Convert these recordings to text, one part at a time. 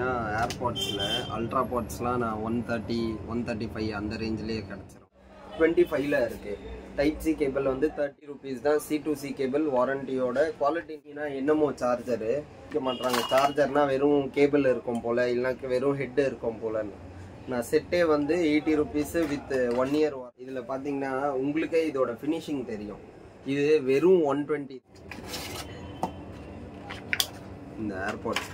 பார்த்தீங்கன்னா ஏர்பாட்ஸில் அல்ட்ரா பாட்ஸ்லாம் நான் one thirty one thirty five அந்த ரேஞ்சிலேயே கிடச்சிரும் டுவெண்ட்டி ஃபைவ்ல இருக்குது டைப் சி கேபிள் வந்து தேர்ட்டி ருபீஸ் தான் சி டு சி கேபிள் வாரண்டியோட குவாலிட்டினா என்னமோ சார்ஜரு வைக்க மாட்றாங்க சார்ஜர்னா வெறும் கேபிள் இருக்கும் போல் இல்லைனா வெறும் ஹெட் இருக்கும் போலன்னு நான் செட்டே வந்து eighty rupees with one year இதில் பார்த்தீங்கன்னா உங்களுக்கே இதோட ஃபினிஷிங் தெரியும் இது வெறும் ஒன் டுவெண்ட்டி இந்த ஏர்பாட்ஸ்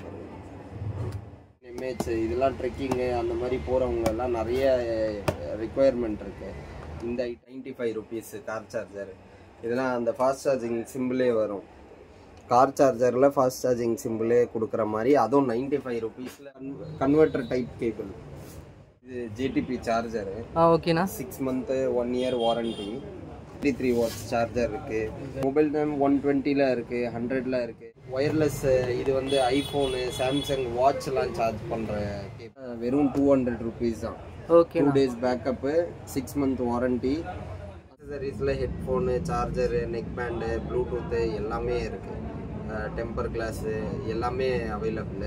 இமேஜ் இதெல்லாம் ட்ரெக்கிங்கு அந்த மாதிரி போகிறவங்க எல்லாம் நிறைய ரிக்குவயர்மெண்ட் இருக்கு இந்த ninety five rupees car charger இதெல்லாம் அந்த ஃபாஸ்ட் சார்ஜிங் சிம்பிளே வரும் கார் சார்ஜரில் ஃபாஸ்ட் சார்ஜிங் சிம்பிளே கொடுக்குற மாதிரி அதுவும் நைன்டி ஃபைவ் ருபீஸில் கன்வெர்ட்டர் டைப் கேபிள் இது ஜிடிபி சார்ஜரு ஆ ஓகேண்ணா six month one year warranty three three watts charger இருக்கு மொபைல் நேம் ஒன் டுவெண்ட்டியில் இருக்கு ஹண்ட்ரட்ல இருக்கு ஒயர்லெஸ் இது வந்து ஐஃபோனு சாம்சங் வாட்ச்லாம் சார்ஜ் பண்ணுற வெறும் டூ ஹண்ட்ரட் ருபீஸ் தான் டூ ஓகேண்ணா days backup six month warranty அக்சசரிஸில் headphone charger neck band Bluetooth எல்லாமே இருக்குது டெம்பர் கிளாஸு எல்லாமே அவைலபிள்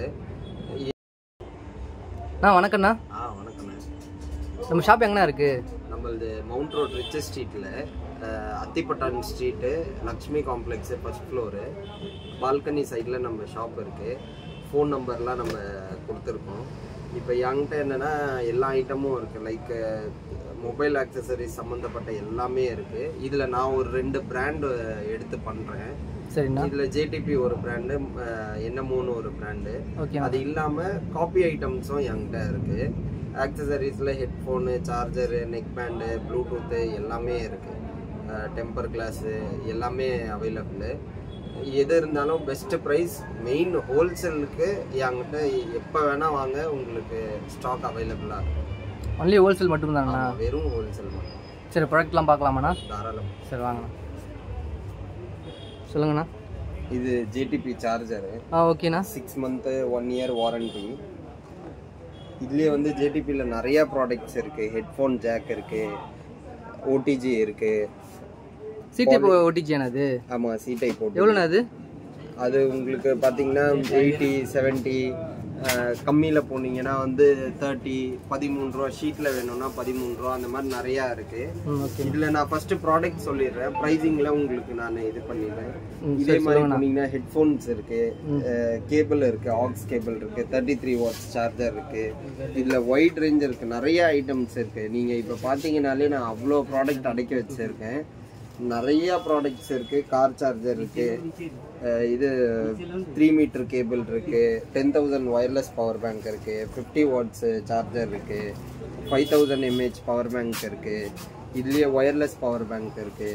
அண்ணா வணக்கம்ண்ணா ஆ வணக்கண்ணே நம்ம ஷாப் எங்கண்ணா இருக்கு நம்மளது மவுண்ட் ரோட் ரிச்சர் ஸ்ட்ரீட்டில் அத்திப்பட்டான் street Lakshmi complex first floor balcony சைடில் நம்ம ஷாப் இருக்குது ஃபோன் நம்பர்லாம் நம்ம கொடுத்துருக்கோம் இப்போ என்கிட்ட என்னென்னா எல்லா ஐட்டமும் இருக்குது லைக் மொபைல் ஆக்சசரிஸ் சம்மந்தப்பட்ட எல்லாமே இருக்குது இதில் நான் ஒரு ரெண்டு பிராண்டு எடுத்து பண்ணுறேன் சரிண்ணா இதில் ஜேடிபி ஒரு பிராண்டு என்னமோன்னு ஒரு பிராண்டு ஓகேண்ணா அது இல்லாமல் காப்பி ஐட்டம்ஸும் என்கிட்ட இருக்குது ஆக்சசரிஸில் headphone charger neck band Bluetooth எல்லாமே இருக்குது டெம்பர் கிளாஸு எல்லாமே அவைலபிள் எது இருந்தாலும் பெஸ்ட்டு ப்ரைஸ் மெயின் ஹோல்சேலுக்கு என்கிட்ட எப்போ வேணால் வாங்க உங்களுக்கு ஸ்டாக் அவைலபிளாக இருக்கும் ஒன்லி ஹோல்சேல் மட்டும்தாங்கண்ணா ஆமா, வெறும் ஹோல்சேல் மட்டும் சரி ப்ராடக்ட்லாம் பார்க்கலாமாண்ணா தாராளம் சரி வாங்கண்ணா சொல்லுங்கண்ணா இது ஜேடிபி சார்ஜரு ஆ ஓகேண்ணா six month one year warranty இதுலேயே வந்து ஜேடிபியில் நிறைய ப்ராடக்ட்ஸ் இருக்குது ஹெட்ஃபோன் ஜாக் இருக்குது ஓடிஜி இருக்குது சிடி ஓடிஜியாண்ணா அது ஆமாம் சி டைப் ஓடி எவ்வளோண்ணா அது அது உங்களுக்கு பார்த்தீங்கன்னா எயிட்டி செவன்ட்டி கம்மியில் போனீங்கன்னா வந்து தேர்ட்டி பதிமூணு ரூபா ஷீட்டில் வேணும்னா பதிமூணு ரூபா அந்த மாதிரி நிறையா இருக்குது ம் ஓகே இதில் நான் ஃபஸ்ட்டு ப்ராடக்ட் சொல்லிடுறேன் ப்ரைஸிங்கில் உங்களுக்கு நான் இது பண்ணிடுறேன் ம், இதே மாதிரி போனீங்கன்னா ஹெட்ஃபோன்ஸ் இருக்கு கேபிள் இருக்கு ஆக்ஸ் கேபிள் இருக்கு தேர்ட்டி த்ரீ வாட்ஸ் சார்ஜர் இருக்கு இதுல ஒயிட் ரேஞ்ச் இருக்கு நிறைய ஐட்டம்ஸ் இருக்கு நீங்க இப்ப பாத்தீங்கன்னாலே நான் அவ்வளோ ப்ராடக்ட் அடக்கி வச்சிருக்கேன் நிறைய ப்ராடக்ட்ஸ் இருக்கு கார் சார்ஜர் இருக்கு அஹ் இது த்ரீ மீட்டர் கேபிள் இருக்கு ten thousand wireless power bank இருக்கு ஃபிஃப்டி வாட்ஸ் சார்ஜர் இருக்கு five thousand mAh power bank இருக்கு இதுலயே ஒயர்லெஸ் பவர் பேங்க் இருக்கு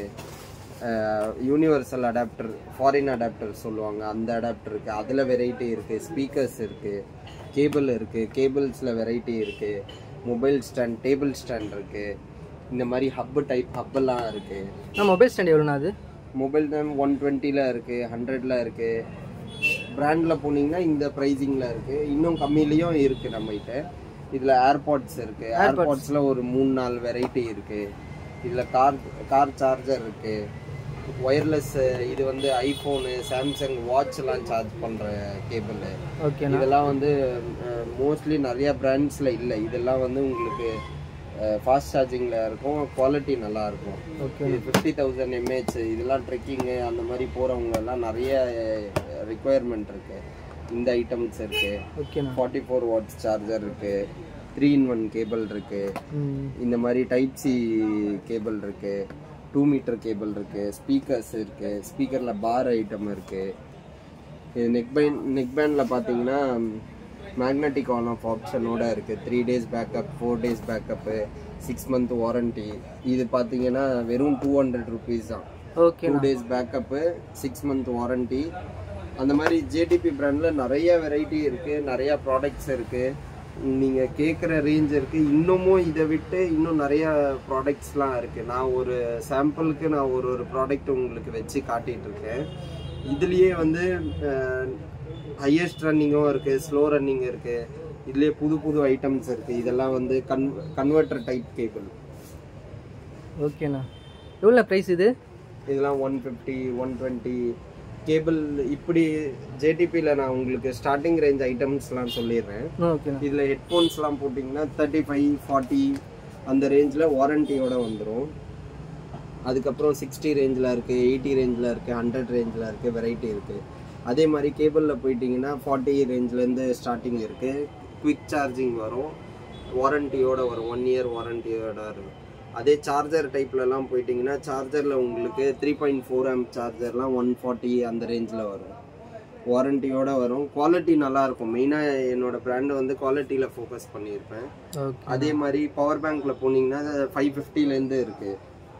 யூனிவர்சல் அடாப்டர் ஃபாரின் அடாப்டர் சொல்லுவாங்க அந்த அடாப்டர் இருக்குது அதில் வெரைட்டி இருக்குது ஸ்பீக்கர்ஸ் இருக்குது கேபிள் இருக்குது கேபிள்ஸில் வெரைட்டி இருக்குது மொபைல் ஸ்டாண்ட் டேபிள் ஸ்டாண்ட் இருக்குது இந்த மாதிரி ஹப்பு டைப் ஹப்பெல்லாம் இருக்குது நான் மொபைல் ஸ்டாண்ட் எவ்வளோண்ணா அது மொபைல் தான் ஒன் டுவெண்ட்டியில் இருக்குது ஹண்ட்ரடில் இருக்குது பிராண்டில் போனீங்கன்னா இந்த ப்ரைஸிங்கில் இருக்குது இன்னும் கம்மியிலையும் இருக்குது நம்மகிட்ட இதில் ஏர்பாட்ஸ் இருக்குது ஏர்பாட்ஸில் ஒரு மூணு நாலு வெரைட்டி இருக்குது இதில் கார் கார் சார்ஜர் இருக்குது ஒயர்லெஸ் இது வந்து ஐஃபோனு சாம்சங் வாட்ச்லாம் சார்ஜ் பண்ணுற கேபிள் ஓகேண்ணா இதெல்லாம் வந்து மோஸ்ட்லி நிறைய பிராண்ட்ஸில் இல்லை இதெல்லாம் வந்து உங்களுக்கு ஃபாஸ்ட் சார்ஜிங்கில் இருக்கும் குவாலிட்டி நல்லா இருக்கும் ஓகே இது ஃபிஃப்டி தௌசண்ட் எம்ஏஹெச் இதெல்லாம் ட்ரெக்கிங்கு அந்த மாதிரி போகிறவங்க எல்லாம் நிறைய ரிக்குவயர்மெண்ட் இருக்கு இந்த ஐட்டம்ஸ் இருக்கு ஓகேண்ணா ஃபார்ட்டி ஃபோர் வாட்ஸ் சார்ஜர் இருக்கு த்ரீ இன் ஒன் கேபிள் இருக்கு ம் இந்த மாதிரி டைப் சி கேபிள் இருக்கு டூ மீட்டர் கேபிள் இருக்கு ஸ்பீக்கர்ஸ் இருக்கு ஸ்பீக்கரில் பார் ஐட்டம் இருக்கு இது நெக் பேண்ட் நெக் பேண்டில் பார்த்தீங்கன்னா மேக்னெட்டிக் ஆன் ஆஃப் ஆப்ஷனோட இருக்கு three days backup four days backup six month warranty இது பார்த்தீங்கன்னா வெறும் டூ ஹண்ட்ரட் ருபீஸ் தான் okay two days backup six month warranty அந்த மாதிரி ஜேடிபி பிராண்டில் நிறைய வெரைட்டி இருக்குது நிறைய ப்ராடக்ட்ஸ் இருக்குது நீங்கள் கேட்குற ரேஞ்ச் இருக்குது இன்னமும் இதை விட்டு இன்னும் நிறைய ப்ராடக்ட்ஸ்லாம் இருக்குது நான் ஒரு சாம்பிளுக்கு நான் ஒரு ஒரு ப்ராடக்ட் உங்களுக்கு வச்சு காட்டிகிட்டு இருக்கேன் இதுலேயே வந்து ஹையஸ்ட் ரன்னிங்கும் இருக்குது ஸ்லோ ரன்னிங் இருக்குது இதுலேயே புது புது ஐட்டம்ஸ் இருக்குது இதெல்லாம் வந்து கன் கன்வெர்ட்டர் டைப் கேபிள் ஓகேண்ணா எவ்வளோ ப்ரைஸ் இது இதெல்லாம் one fifty one twenty cable இப்படி ஜேடிபியில் நான் உங்களுக்கு ஸ்டார்டிங் ரேஞ்ச் ஐட்டம்ஸ்லாம் சொல்லிடுறேன் ஓகேண்ணா இதில் ஹெட்ஃபோன்ஸ்லாம் போட்டிங்கன்னா தேர்ட்டி ஃபைவ் ஃபார்ட்டி அந்த ரேஞ்சில் வாரண்டியோட வந்துடும் அதுக்கப்புறம் சிக்ஸ்டி ரேஞ்சில் இருக்குது எயிட்டி ரேஞ்சில் இருக்குது ஹண்ட்ரட் ரேஞ்சில் இருக்குது வெரைட்டி இருக்குது அதே மாதிரி கேபிளில் போயிட்டிங்கன்னா ஃபார்ட்டி ரேஞ்சிலேருந்து ஸ்டார்டிங் இருக்குது குவிக் சார்ஜிங் வரும் வாரண்டியோட வரும் ஒன் இயர் வாரண்டியோட இருக்கும் அதே சார்ஜர் டைப்லலாம் போயிட்டிங்கன்னா சார்ஜரில் உங்களுக்கு த்ரீ பாயிண்ட் ஃபோர் ஆம் சார்ஜர்லாம் ஒன் ஃபார்ட்டி அந்த ரேஞ்சில் வரும் வாரண்டியோட வரும் குவாலிட்டி நல்லா இருக்கும் மெயினாக என்னோட பிராண்டு வந்து குவாலிட்டியில் ஃபோக்கஸ் பண்ணியிருப்பேன் ஓகே அதே மாதிரி பவர் பேங்க்ல போனீங்கன்னா ஃபைவ் ஃபிஃப்டிலேருந்து இருக்கு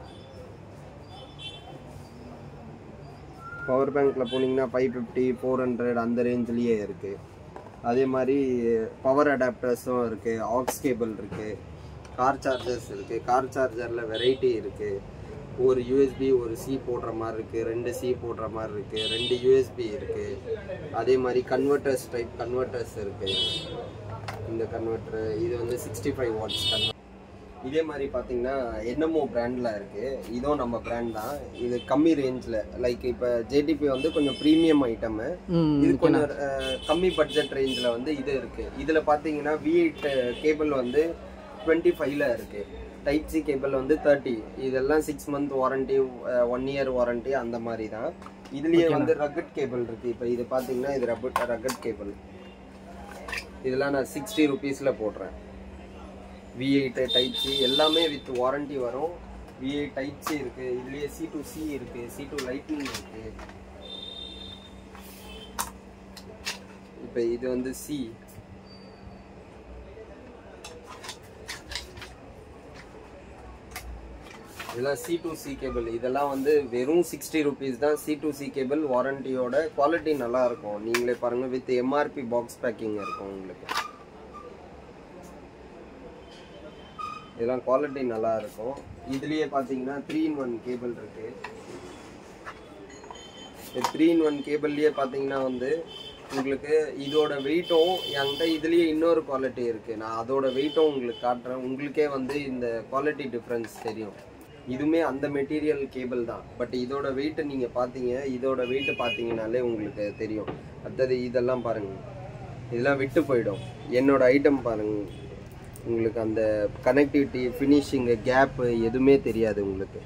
பவர் பேங்க்ல போனீங்கன்னா ஃபைவ் ஃபிஃப்டி ஃபோர் ஹண்ட்ரட் அந்த ரேஞ்சிலேயே இருக்கு அதே மாதிரி பவர் அடாப்டர்ஸும் இருக்கு ஆக்ஸ் கேபிள் இருக்கு கார் சார்ஜர்ஸ் இருக்கு கார் சார்ஜர்ல வெரைட்டி இருக்கு ஒரு யூஎஸ்பி ஒரு சி போடுற மாதிரி இருக்கு ரெண்டு சி போடுற மாதிரி இருக்கு ரெண்டு யூஎஸ்பி இருக்கு அதே மாதிரி கன்வெர்ட்டர்ஸ் டைப் கன்வெர்ட்டர்ஸ் இருக்கு இந்த கன்வெர்ட்டர் இது வந்து சிக்ஸ்டி ஃபைவ் வாட்ஸ் கன்வெர்ட் இதே மாதிரி பார்த்தீங்கன்னா என்னமோ பிராண்டில் இருக்குது இதுவும் நம்ம பிராண்ட் தான் இது கம்மி ரேஞ்சில் லைக் இப்போ ஜேடிபி வந்து கொஞ்சம் ப்ரீமியம் ஐட்டமு ம் இது கொஞ்சம் அஹ், கம்மி பட்ஜெட் ரேஞ்சில் வந்து இது இருக்குது இதில் பார்த்தீங்கன்னா வி எயிட் கேபிள் வந்து டுவெண்ட்டி ஃபைவ்ல இருக்குது டைப் சி கேபிள் வந்து தேர்ட்டி இதெல்லாம் six month warranty one year warranty அந்த மாதிரி தான் இதுலேயே வந்து ரக்கட் கேபிள் இருக்குது இப்போ இது பார்த்தீங்கன்னா இது ரப்பட் ரக்கட் கேபிள் இதெல்லாம் நான் சிக்ஸ்டி ருபீஸில் போடுறேன் வி எயிட் டைப் சி எல்லாமே வித் வாரண்டி வரும் வி எயிட் டைப் சி இருக்கு இதுலயே சி டு சி இருக்கு சி டு லைட்னிங் இருக்கு இப்போ இது வந்து சி இதெல்லாம் சி டு சி கேபிள் இதெல்லாம் வந்து வெறும் சிக்ஸ்டி ருபீஸ் தான் சி டு சி கேபிள் வாரண்டியோட குவாலிட்டி நல்லா இருக்கும் நீங்களே பாருங்க வித் எம்ஆர்பி பாக்ஸ் பேக்கிங் இருக்கும் உங்களுக்கு இதெல்லாம் குவாலிட்டி நல்லா இருக்கும் இதுலயே பாத்தீங்கன்னா த்ரீ இன் ஒன் கேபிள் இருக்கு த்ரீ இன் ஒன் கேபிள்லயே பாத்தீங்கன்னா வந்து உங்களுக்கு இதோட வெயிட்டும் என்கிட்ட இதுலயே இன்னொரு குவாலிட்டி இருக்கு நான் அதோட வெயிட்டும் உங்களுக்கு காட்டுறேன் உங்களுக்கே வந்து இந்த குவாலிட்டி டிஃப்ரென்ஸ் தெரியும் இதுவுமே அந்த மெட்டீரியல் கேபிள் தான் பட் இதோட வெயிட் நீங்க பாத்தீங்க இதோட வெயிட் பாத்தீங்கனாலே உங்களுக்கு தெரியும் அடுத்தது இதெல்லாம் பாருங்க இதெல்லாம் விட்டு போயிடும் என்னோட ஐட்டம் பாருங்க உங்களுக்கு அந்த கனெக்டிவிட்டி ஃபினிஷிங்கு கேப்பு எதுவுமே தெரியாது உங்களுக்கு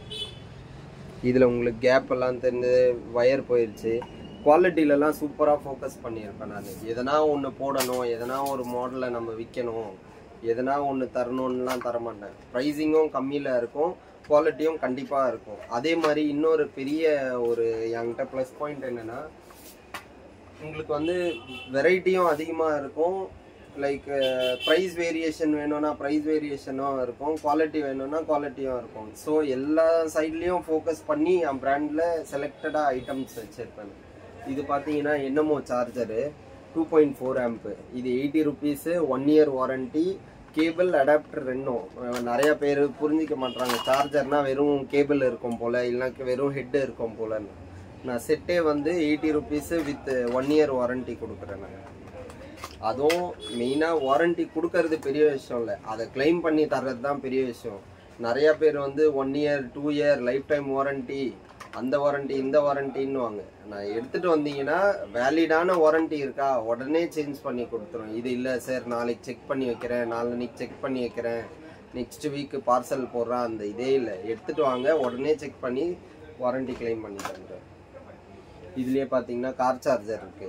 இதில் உங்களுக்கு கேப் எல்லாம் தெரிஞ்சு ஒயர் போயிடுச்சு குவாலிட்டிலலாம் சூப்பராக ஃபோக்கஸ் பண்ணியிருப்பேன் நான் எதனா ஒன்று போடணும் எதனா ஒரு மாடலை நம்ம விற்கணும் எதனா ஒன்று தரணும்னுலாம் தரமாட்டேன் ப்ரைஸிங்கும் கம்மியில் இருக்கும் குவாலிட்டியும் கண்டிப்பாக இருக்கும் அதே மாதிரி இன்னொரு பெரிய ஒரு என்கிட்ட ப்ளஸ் பாயிண்ட் என்னென்னா உங்களுக்கு வந்து வெரைட்டியும் அதிகமாக இருக்கும் லைக் ப்ரைஸ் வேரியேஷன் வேணும்னா ப்ரைஸ் வேரியேஷனும் இருக்கும் குவாலிட்டி வேணும்னா குவாலிட்டியும் இருக்கும் ஸோ எல்லா சைட்லேயும் ஃபோக்கஸ் பண்ணி என் பிராண்டில் செலக்டடாக ஐட்டம்ஸ் வச்சுருப்பேன் இது பார்த்தீங்கன்னா என்னமோ charger two point four amp இது eighty rupees one year warranty cable adapter ரெண்டும் அஹ் நிறைய பேர் புரிஞ்சிக்க மாட்றாங்க சார்ஜர்னா வெறும் கேபிள் இருக்கும் போல் இல்லைனா வெறும் ஹெட் இருக்கும் போலன்னு நான் செட்டே வந்து eighty rupees with one year warranty கொடுக்குறேன் நான் அதுவும் மெயினாக வாரண்டி கொடுக்கறது பெரிய விஷயம் இல்லை அதை claim பண்ணி தர்றது தான் பெரிய விஷயம் நிறைய பேர் வந்து one year two year life time warranty அந்த வாரண்டி இந்த வாரண்டின்னுவாங்க நான் எடுத்துட்டு வந்தீங்கன்னா வேலிடான வாரண்டி இருக்கா உடனே சேஞ்ச் பண்ணி கொடுத்துரும் இது இல்லை சார் நாளைக்கு செக் பண்ணி வைக்கிறேன் நாளைக்கு செக் பண்ணி வைக்கிறேன் நெக்ஸ்ட் வீக் பார்சல் போடுறேன் அந்த இதே இல்லை எடுத்துட்டு வாங்க உடனே செக் பண்ணி வாரண்டி claim பண்ணி தந்துடுறேன் இதுலயே பார்த்தீங்கன்னா கார் சார்ஜர் இருக்கு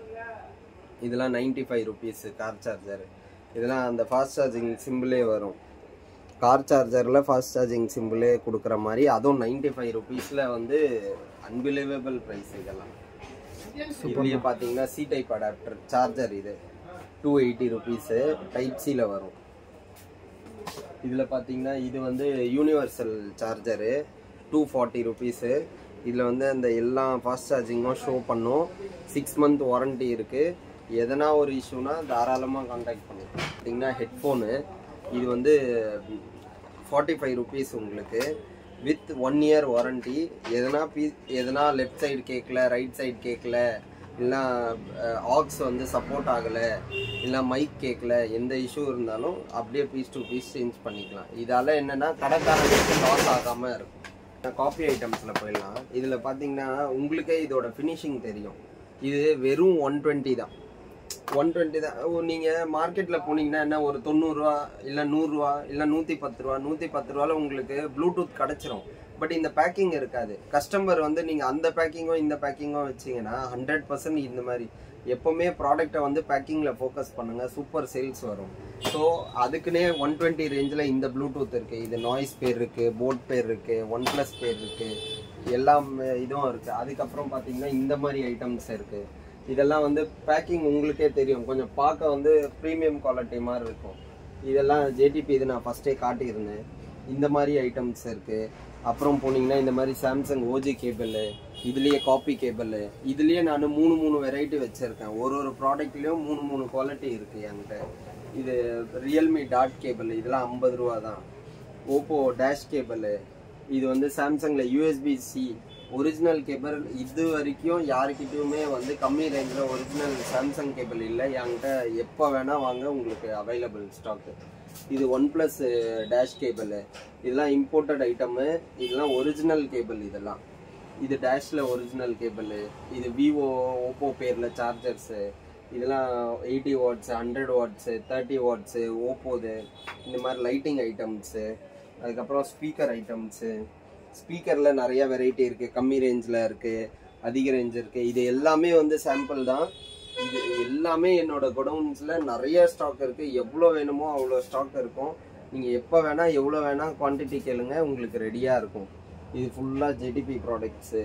இதெல்லாம் ninety five rupees car charger இதெல்லாம் அந்த ஃபாஸ்ட் சார்ஜிங் சிம்பிளே வரும் கார் சார்ஜரில் ஃபாஸ்ட் சார்ஜிங் சிம்பிளே கொடுக்குற மாதிரி அதுவும் நைன்டி ஃபைவ் ருபீஸில் வந்து அன்பிலீவபிள் ப்ரைஸ் இதெல்லாம் இதுலேயே பார்த்தீங்கன்னா சி டைப் அடாப்டர் சார்ஜர் இது டூ எயிட்டி ருபீஸு டைப் சியில் வரும் இதில் பார்த்தீங்கன்னா இது வந்து universal charger two forty rupees இதில் வந்து அந்த எல்லா ஃபாஸ்ட் சார்ஜிங்கும் ஷோ பண்ணும் சிக்ஸ் மந்த் வாரண்டி இருக்குது எதனா ஒரு இஷ்யூனா தாராளமாக காண்டாக்ட் பண்ணுங்க பார்த்தீங்கன்னா ஹெட்ஃபோனு இது வந்து ஃபார்ட்டி ஃபைவ் ருபீஸ் உங்களுக்கு வித் ஒன் இயர் வாரண்டி எதனா பீ எதனா லெஃப்ட் சைடு கேட்கல ரைட் சைடு கேட்கல இல்லை ஆக்ஸ் வந்து சப்போர்ட் ஆகலை இல்லை மைக் கேட்கல எந்த இஷ்யூ இருந்தாலும் அப்படியே பீஸ் டு பீஸ் சேஞ்ச் பண்ணிக்கலாம் இதால் என்னென்னா கடைக்காரங்களுக்கு லாஸ் ஆகாமல் இருக்கும் காப்பி ஐட்டம்ஸில் போயிடலாம் இதில் பார்த்தீங்கன்னா உங்களுக்கே இதோட ஃபினிஷிங் தெரியும் இது வெறும் ஒன் டுவெண்ட்டி தான் ஒன் டுவெண்ட்டி தான் ஓ, நீங்க மார்க்கெட்ல போனீங்கன்னா என்ன ஒரு தொண்ணூறுரூவா இல்லை நூறுரூவா இல்லை நூற்றி பத்து ரூபா நூற்றி பத்து ரூபால உங்களுக்கு ப்ளூடூத் கிடச்சிரும் பட் இந்த பேக்கிங் இருக்காது கஸ்டமர் வந்து நீங்க அந்த பேக்கிங்கும் இந்த பேக்கிங்கும் வச்சீங்கன்னா ஹண்ட்ரட் பர்சன்ட் இந்த மாதிரி எப்பவுமே ப்ராடக்ட்டை வந்து பேக்கிங்கில் ஃபோக்கஸ் பண்ணுங்க சூப்பர் சேல்ஸ் வரும் ஸோ அதுக்குன்னே ஒன் டுவெண்ட்டி ரேஞ்சில் இந்த ப்ளூடூத் இருக்கு இது நாய்ஸ் பேர் இருக்கு போட் பேர் இருக்கு ஒன் ப்ளஸ் பேர் இருக்கு எல்லாம் இதுவும் இருக்கு அதுக்கப்புறம் பார்த்தீங்கன்னா இந்த மாதிரி ஐட்டம்ஸ் இருக்கு இதெல்லாம் வந்து பேக்கிங் உங்களுக்கே தெரியும் கொஞ்சம் பார்க்க வந்து ப்ரீமியம் குவாலிட்டி மாதிரி இருக்கும் இதெல்லாம் ஜேடிபி இது நான் ஃபஸ்ட்டே காட்டியிருந்தேன் இந்த மாதிரி ஐட்டம்ஸ் இருக்கு அப்புறம் போனீங்கன்னா இந்த மாதிரி சாம்சங் ஓஜி கேபிள் இதுலயே காப்பி கேபிள் இதுலயே நான் மூணு மூணு வெரைட்டி வச்சிருக்கேன் ஒரு ஒரு ப்ராடக்ட்லயும் மூணு மூணு குவாலிட்டி இருக்கு என்கிட்ட இது ரியல்மி டாட் கேபிள் இதெல்லாம் ஐம்பது ரூபா தான் ஓப்போ டேஷ் கேபிள் இது வந்து சாம்சங்ல யூஎஸ்பி சி ஒரிஜினல் கேபிள் இது வரைக்கும் யாருக்கிட்டயுமே வந்து கம்மி ரேஞ்சில் ஒரிஜினல் சாம்சங் கேபிள் இல்லை என்கிட்ட எப்போ வேணா வாங்க உங்களுக்கு அவைலபிள் ஸ்டாக்கு இது ஒன் ப்ளஸ் டேஷ் கேபிள் இதெல்லாம் இம்போர்ட்டட் ஐட்டமு இதெல்லாம் ஒரிஜினல் கேபிள் இதெல்லாம் இது டேஷ்ல ஒரிஜினல் கேபிள் இது விவோ ஓப்போ பேரில் சார்ஜர்ஸு இதெல்லாம் eighty watts hundred watts thirty watts ஓப்போது இந்த மாதிரி லைட்டிங் ஐட்டம்ஸு அதுக்கப்புறம் ஸ்பீக்கர் ஐட்டம்ஸு ஸ்பீக்கரில் நிறைய வெரைட்டி இருக்குது கம்மி ரேஞ்சில் இருக்குது அதிக ரேஞ்ச் இருக்குது இது எல்லாமே வந்து சாம்பிள் தான் இது எல்லாமே என்னோட குடவுன்ஸில் நிறைய ஸ்டாக் இருக்குது எவ்வளோ வேணுமோ அவ்வளோ ஸ்டாக் இருக்கும் நீங்கள் எப்போ வேணால் எவ்வளோ வேணால் குவான்டிட்டி கேளுங்க உங்களுக்கு ரெடியாக இருக்கும் இது ஃபுல்லாக ஜெடிபி ப்ராடக்ட்ஸு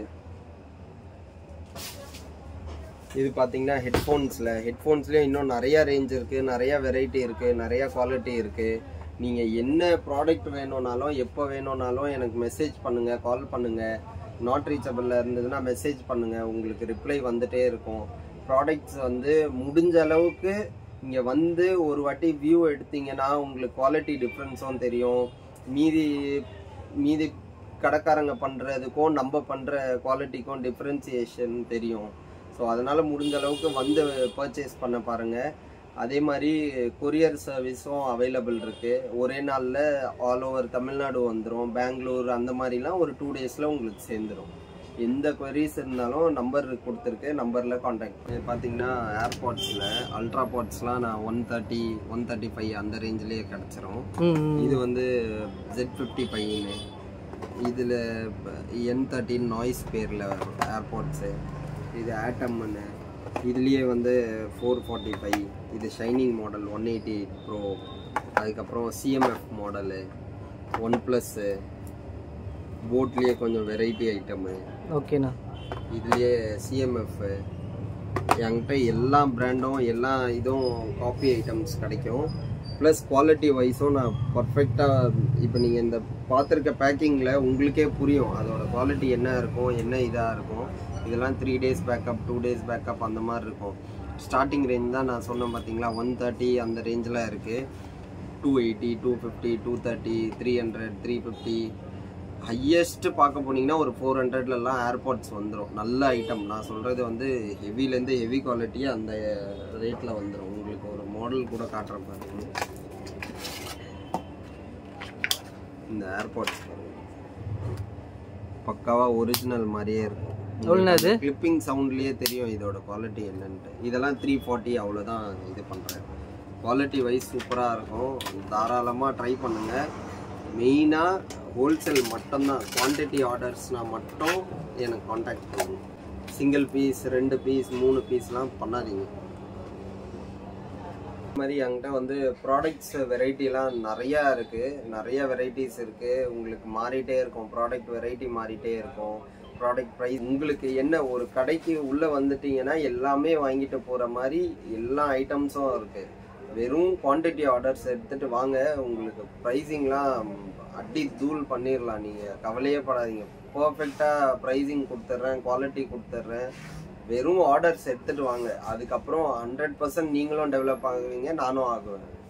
இது பார்த்தீங்கன்னா ஹெட்ஃபோன்ஸில் ஹெட்ஃபோன்ஸ்லேயே இன்னும் நிறைய ரேஞ்ச் இருக்குது நிறைய வெரைட்டி இருக்குது நிறைய குவாலிட்டி இருக்குது நீங்கள் என்ன ப்ராடக்ட் வேணும்னாலும் எப்போ வேணும்னாலும் எனக்கு மெசேஜ் பண்ணுங்கள் கால் பண்ணுங்கள் நாட் ரீச்சபிளில் இருந்ததுன்னா மெசேஜ் பண்ணுங்கள் உங்களுக்கு ரிப்ளை வந்துட்டே இருக்கும் ப்ராடக்ட்ஸ் வந்து முடிஞ்ச அளவுக்கு இங்கே வந்து ஒரு வாட்டி வியூ எடுத்தீங்கன்னா உங்களுக்கு குவாலிட்டி டிஃப்ரென்ஸும் தெரியும் மீதி மீதி கடைக்காரங்க பண்ணுறதுக்கும் நம்ம பண்ணுற குவாலிட்டிக்கும் டிஃப்ரென்சியேஷன் தெரியும் ஸோ அதனால் முடிஞ்ச அளவுக்கு வந்து பர்ச்சேஸ் பண்ண பாருங்கள் அதே மாதிரி கொரியர் சர்வீஸும் அவைலபிள் இருக்குது ஒரே நாளில் ஆல் ஓவர் தமிழ்நாடு வந்துடும் பெங்களூர் அந்த மாதிரிலாம் ஒரு டூ டேஸில் உங்களுக்கு சேர்ந்துடும் எந்த queries இருந்தாலும் நம்பர் கொடுத்துருக்கு நம்பரில் காண்டாக்ட் பார்த்தீங்கன்னா ஏர்பாட்ஸில் அல்ட்ரா பாட்ஸ்லாம் நான் one thirty one thirty five அந்த ரேஞ்சிலேயே கிடச்சிரும் ம் ம். இது வந்து ஜெட் ஃபிஃப்டி ஃபைவ்னு இதில் என் தேர்ட்டின் நாய்ஸ் பேரில் ஏர்பாட்ஸு இது ஆட்டம்னு இதுலேயே வந்து ஃபோர் ஃபார்ட்டி ஃபைவ் இது shining model one eighty pro அதுக்கப்புறம் சிஎம்எஃப் மாடலு ஒன் ப்ளஸ்ஸு போட்லேயே கொஞ்சம் வெரைட்டி ஐட்டமு ஓகேண்ணா இதுலேயே சிஎம்எஃப் என்கிட்ட எல்லா பிராண்டும் எல்லா இதுவும் காப்பி ஐட்டம்ஸ் கிடைக்கும் ப்ளஸ் குவாலிட்டி வைஸும் நான் பர்ஃபெக்டாக இப்போ நீங்கள் இந்த பார்த்துருக்க பேக்கிங்கில் உங்களுக்கே புரியும் அதோட குவாலிட்டி என்ன இருக்கும் என்ன இதாக இருக்கும் இதெல்லாம் three days backup two days backup அந்த மாதிரி இருக்கும் ஸ்டார்டிங் ரேஞ்ச் தான் நான் சொன்னேன் பார்த்தீங்களா ஒன் தேர்ட்டி அந்த ரேஞ்சில் இருக்குது two eighty two fifty two thirty three hundred three fifty highest பார்க்க போனீங்கன்னா ஒரு ஃபோர் ஹண்ட்ரட்லலாம் ஏர்பாட்ஸ் வந்துடும் நல்ல ஐட்டம் நான் சொல்கிறது வந்து ஹெவிலேருந்து ஹெவி குவாலிட்டி அந்த ரேட்டில் வந்துடும் உங்களுக்கு ஒரு மாடல் கூட காட்டுறேன் பாருங்க இந்த ஏர்பாட்ஸ் பக்காவா ஒரிஜினல் மாதிரியே இருக்கும் எவ்வளோண்ணா இது? கிளிப்பிங் சவுண்ட்லேயே தெரியும் இதோட குவாலிட்டி என்னன்ட்டு இதெல்லாம் த்ரீ ஃபார்ட்டி அவ்வளோதான் இது பண்ணுறேன் குவாலிட்டி வைஸ் சூப்பராக இருக்கும் தாராளமாக ட்ரை பண்ணுங்கள் மெயினாக ஹோல்சேல் மட்டும்தான் குவான்டிட்டி ஆர்டர்ஸ்னால் மட்டும் எனக்கு காண்டாக்ட் பண்ணுங்க சிங்கிள் பீஸ் ரெண்டு பீஸ் மூணு பீஸ்லாம் பண்ணாதீங்க இது மாதிரி என்கிட்ட வந்து ப்ராடக்ட்ஸ் வெரைட்டிலாம் நிறையா இருக்குது நிறைய வெரைட்டிஸ் இருக்குது உங்களுக்கு மாறிட்டே இருக்கும் ப்ராடக்ட் வெரைட்டி மாறிட்டே இருக்கும் ப்ராடக்ட் ப்ரைஸ் உங்களுக்கு என்ன ஒரு கடைக்கு உள்ளே வந்துட்டீங்கன்னா எல்லாமே வாங்கிட்டு போகிற மாதிரி எல்லா ஐட்டம்ஸும் இருக்குது வெறும் குவான்டிட்டி ஆர்டர்ஸ் எடுத்துகிட்டு வாங்க உங்களுக்கு ப்ரைஸிங்லாம் அடி தூள் பண்ணிடலாம் நீங்கள் கவலையே படாதீங்க பர்ஃபெக்டாக ப்ரைஸிங் கொடுத்துட்றேன் குவாலிட்டி கொடுத்துட்றேன் வெறும் ஆர்டர்ஸ் எடுத்துகிட்டு வாங்க அதுக்கப்புறம் ஹண்ட்ரட் பர்சன்ட் நீங்களும் டெவலப் ஆகுவீங்க நானும் ஆகுவேன்